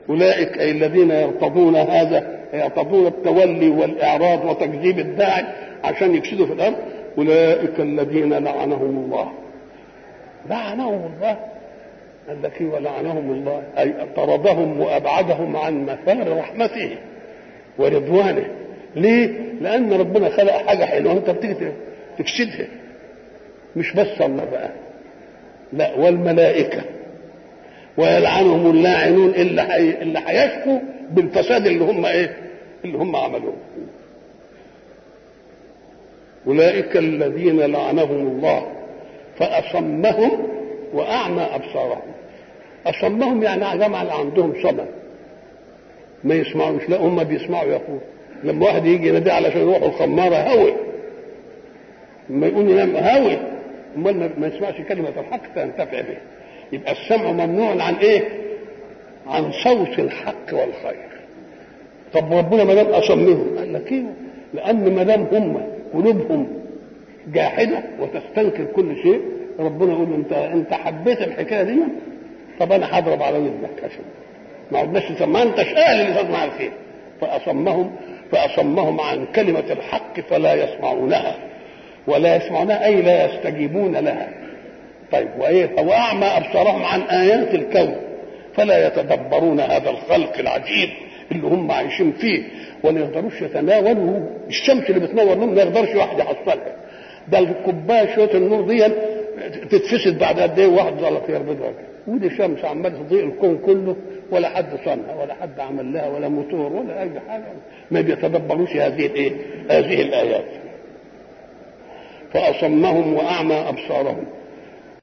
اولئك اي الذين يرتضون هذا يرتضون التولي والاعراض وتكذيب الداعي عشان يفسدوا في الارض اولئك الذين لعنهم الله لعنهم الله قال لك إيه ولعنهم الله اي طردهم وابعدهم عن مفار رحمته ورضوانه ليه؟ لأن ربنا خلق حاجة حلوة أنت بتيجي تفسدها مش بس الله بقى لا والملائكة ويلعنهم اللاعنون اللي حي... اللي هيشكوا بالفساد اللي هم ايه؟ اللي هم عملوه. أولئك الذين لعنهم الله فأصمهم وأعمى أبصارهم. أصمهم يعني جمع عندهم صمم. ما يسمعوش لا هم بيسمعوا يقول لما واحد يجي ينادي علشان يروحوا الخمارة هوي لما يقول ينام هوي امال ما يسمعش كلمة الحق فينتفع به يبقى السمع ممنوع عن ايه؟ عن صوت الحق والخير طب ربنا ما دام اصمهم قال لك ايه؟ لان ما دام هم قلوبهم جاحده وتستنكر كل شيء ربنا يقول له انت انت حبيت الحكايه دي طب انا هضرب على ودنك عشان ما عدناش ما انتش اهل اللي تسمع الخير فاصمهم فاصمهم عن كلمه الحق فلا يسمعونها ولا يسمعونها اي لا يستجيبون لها طيب وايه واعمى ابصارهم عن ايات الكون فلا يتدبرون هذا الخلق العجيب اللي هم عايشين فيه ولا يقدروش يتناولوا الشمس اللي بتنور لهم ما يقدرش واحد يحصلها ده الكوبايه شويه النور دي تتفسد بعد قد ايه واحد غلط يربطها ودي الشمس عماله تضيء الكون كله ولا حد صنع ولا حد عمل لها ولا موتور ولا اي حاجه ما بيتدبروش هذه الايه؟ هذه الايات فاصمهم واعمى ابصارهم